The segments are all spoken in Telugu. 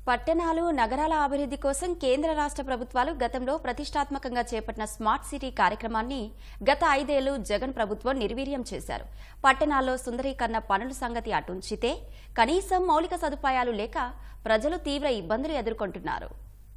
పట్టణాలు నగరాల అభివృద్ధి కోసం కేంద్ర రాష్ట్ర ప్రభుత్వాలు గతంలో ప్రతిష్టాత్మకంగా చేపట్టిన స్మార్ట్ సిటీ కార్యక్రమాన్ని గత ఐదేళ్లు జగన్ ప్రభుత్వం నిర్వీర్యం చేశారు పట్టణాల్లో సుందరీకరణ పనుల సంగతి అటుంచితే కనీసం మౌలిక సదుపాయాలు లేక ప్రజలు తీవ్ర ఇబ్బందులు ఎదుర్కొంటున్నారు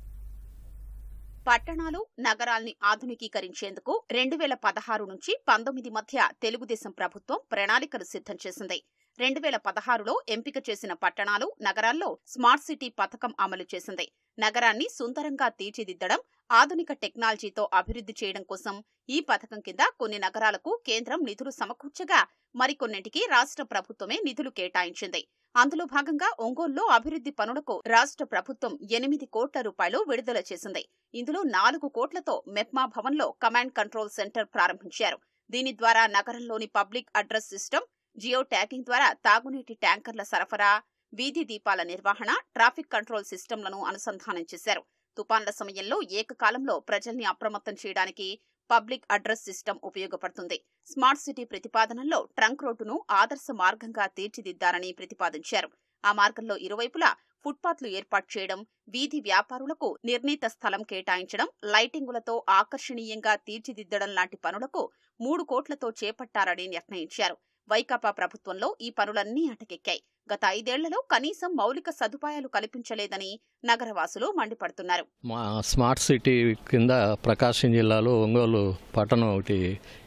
పట్టణాలు నగరాల్ని ఆధునికీకరించేందుకు రెండు వేల పదహారు నుంచి పంతొమ్మిది మధ్య తెలుగుదేశం ప్రభుత్వం ప్రణాళికలు సిద్ధం చేసింది రెండు వేల పదహారులో ఎంపిక చేసిన పట్టణాలు నగరాల్లో స్మార్ట్ సిటీ పథకం అమలు చేసింది నగరాన్ని సుందరంగా తీర్చిదిద్దడం ఆధునిక టెక్నాలజీతో అభివృద్ధి చేయడం కోసం ఈ పథకం కింద కొన్ని నగరాలకు కేంద్రం నిధులు సమకూర్చగా మరికొన్నింటికి రాష్ట్ర ప్రభుత్వమే నిధులు కేటాయించింది అందులో భాగంగా ఒంగోలులో అభివృద్ధి పనులకు రాష్ట్ర ప్రభుత్వం ఎనిమిది కోట్ల రూపాయలు విడుదల చేసింది ఇందులో నాలుగు కోట్లతో మెప్మా భవన్లో కమాండ్ కంట్రోల్ సెంటర్ ప్రారంభించారు దీని ద్వారా నగరంలోని public address system geo tagging ద్వారా తాగునీటి ట్యాంకర్ల సరఫరా వీధి దీపాల నిర్వహణ ట్రాఫిక్ కంట్రోల్ సిస్టమ్లను అనుసంధానం చేశారు తుపాన్ల సమయంలో ఏకకాలంలో ప్రజల్ని అప్రమత్తం చేయడానికి పబ్లిక్ అడ్రస్ సిస్టమ్ ఉపయోగపడుతుంది స్మార్ట్ సిటీ ప్రతిపాదనలో ట్రంక్ రోడ్డును ఆదర్శ మార్గంగా తీర్చిదిద్దారని ప్రతిపాదించారు ఆ మార్గంలో ఇరువైపులా ఫుట్పాత్లు ఏర్పాటు చేయడం వీధి వ్యాపారులకు నిర్ణీత స్థలం కేటాయించడం లైటింగులతో ఆకర్షణీయంగా తీర్చిదిద్దడం లాంటి పనులకు మూడు కోట్లతో చేపట్టారని నిర్ణయించారు వైకాపా ప్రభుత్వంలో ఈ పనులన్నీ అటకెక్కాయి గత ఐదేళ్లలో కనీసం మౌలిక సదుపాయాలు కల్పించలేదని నగరవాసులు మండిపడుతున్నారు మా స్మార్ట్ సిటీ కింద ప్రకాశం జిల్లాలో ఒంగోలు పట్టణం ఒకటి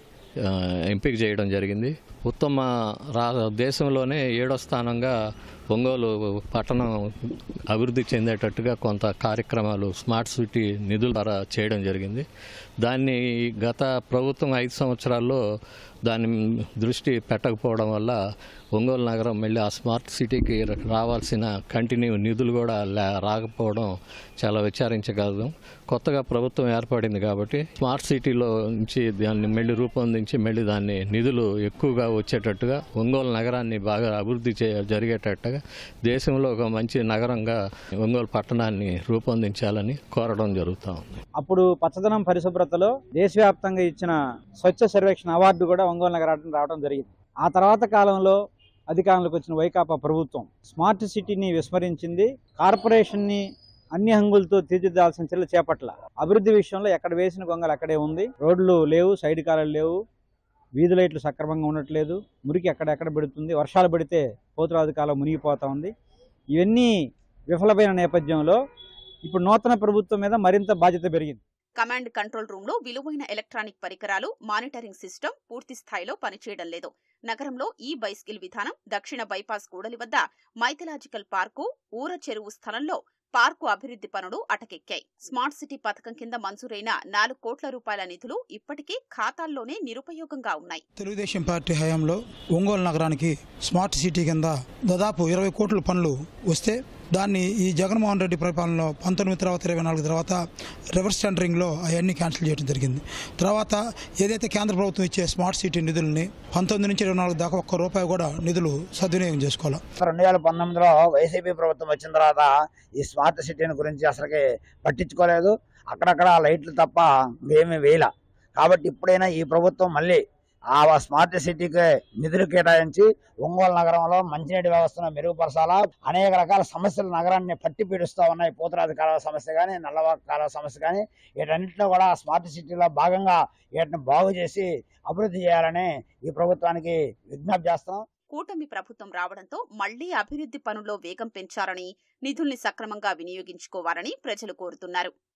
ఆ, ఎంపిక చేయడం జరిగింది ఉత్తమ రా దేశంలోనే ఏడో స్థానంగా ఒంగోలు పట్టణం అభివృద్ధి చెందేటట్టుగా కొంత కార్యక్రమాలు స్మార్ట్ సిటీ నిధుల ద్వారా చేయడం జరిగింది దాన్ని గత ప్రభుత్వం ఐదు సంవత్సరాల్లో దాని దృష్టి పెట్టకపోవడం వల్ల ఒంగోలు నగరం మళ్ళీ ఆ స్మార్ట్ సిటీకి రావాల్సిన కంటిన్యూ నిధులు కూడా లే- రాకపోవడం చాలా విచారించగలదు కొత్తగా ప్రభుత్వం ఏర్పడింది కాబట్టి స్మార్ట్ సిటీలో నుంచి దాన్ని మళ్ళీ రూపొందించి మళ్ళీ దాన్ని నిధులు ఎక్కువగా వచ్చేటట్టుగా ఒంగోలు నగరాన్ని బాగా అభివృద్ధి చే జరిగేటట్టుగా దేశంలో ఒక మంచి నగరంగా ఒంగోలు పట్టణాన్ని రూపొందించాలని కోరడం జరుగుతూ ఉంది అప్పుడు పచ్చదనం పరిశుభ్రతలో దేశవ్యాప్తంగా ఇచ్చిన స్వచ్ఛ సర్వేక్షణ అవార్డు కూడా ఒంగోలు నగరానికి రావడం జరిగింది ఆ తర్వాత కాలంలో అధికారంలోకి వచ్చిన వైకాపా ప్రభుత్వం స్మార్ట్ సిటీని విస్మరించింది కార్పొరేషన్ని అన్ని హంగులతో తీర్చిదిద్దాల్సిన చర్యలు చేపట్ల అభివృద్ధి విషయంలో ఎక్కడ వేసిన గొంగలు అక్కడే ఉంది రోడ్లు లేవు సైడ్ కాలాలు లేవు వీధి లైట్లు సక్రమంగా ఉండట్లేదు మురికి ఎక్కడెక్కడ పెడుతుంది వర్షాలు పడితే పోతురాజు కాలం మునిగిపోతా ఉంది ఇవన్నీ విఫలమైన నేపథ్యంలో ఇప్పుడు నూతన ప్రభుత్వం మీద మరింత బాధ్యత పెరిగింది కమాండ్ కంట్రోల్ రూమ్ లో విలువైన ఎలక్ట్రానిక్ పరికరాలు మానిటరింగ్ సిస్టమ్ పూర్తి స్థాయిలో పనిచేయడం లేదు నగరంలో ఈ బైస్కిల్ విధానం దక్షిణ బైపాస్ కూడలి వద్ద మైథలాజికల్ పార్కు ఊర చెరువు స్థలంలో పార్కు అభివృద్ధి పనులు అటకెక్కాయి స్మార్ట్ సిటీ పథకం కింద మంజూరైన నాలుగు కోట్ల రూపాయల నిధులు ఇప్పటికీ ఖాతాల్లోనే నిరుపయోగంగా ఉన్నాయి తెలుగుదేశం పార్టీ హయాంలో ఒంగోలు నగరానికి స్మార్ట్ సిటీ కింద దాదాపు ఇరవై కోట్ల పనులు వస్తే దాన్ని ఈ జగన్మోహన్ రెడ్డి పరిపాలనలో పంతొమ్మిది తర్వాత ఇరవై నాలుగు తర్వాత రివర్స్ టెండరింగ్లో అవన్నీ క్యాన్సిల్ చేయడం జరిగింది తర్వాత ఏదైతే కేంద్ర ప్రభుత్వం ఇచ్చే స్మార్ట్ సిటీ నిధుల్ని పంతొమ్మిది నుంచి ఇరవై నాలుగు దాకా ఒక్క రూపాయి కూడా నిధులు సద్వినియోగం చేసుకోవాలి రెండు వేల పంతొమ్మిదిలో వైసీపీ ప్రభుత్వం వచ్చిన తర్వాత ఈ స్మార్ట్ సిటీని గురించి అసలుకి పట్టించుకోలేదు అక్కడక్కడ లైట్లు తప్ప ఏమీ వేయల కాబట్టి ఇప్పుడైనా ఈ ప్రభుత్వం మళ్ళీ ఆ స్మార్ట్ సిటీకి నిధులు కేటాయించి ఒంగోలు నగరంలో మంచినీటి వ్యవస్థను మెరుగుపరచాలా అనేక రకాల సమస్యలు నగరాన్ని పట్టి పీడిస్తూ ఉన్నాయి పోతురాజు కాలువ సమస్య కానీ నల్లవ కాలువ సమస్య కానీ వీటన్నిటిలో కూడా స్మార్ట్ సిటీలో భాగంగా వీటిని బాగు చేసి అభివృద్ధి చేయాలని ఈ ప్రభుత్వానికి విజ్ఞప్తి చేస్తాం కూటమి ప్రభుత్వం రావడంతో మళ్లీ అభివృద్ధి పనుల్లో వేగం పెంచారని నిధుల్ని సక్రమంగా వినియోగించుకోవాలని ప్రజలు కోరుతున్నారు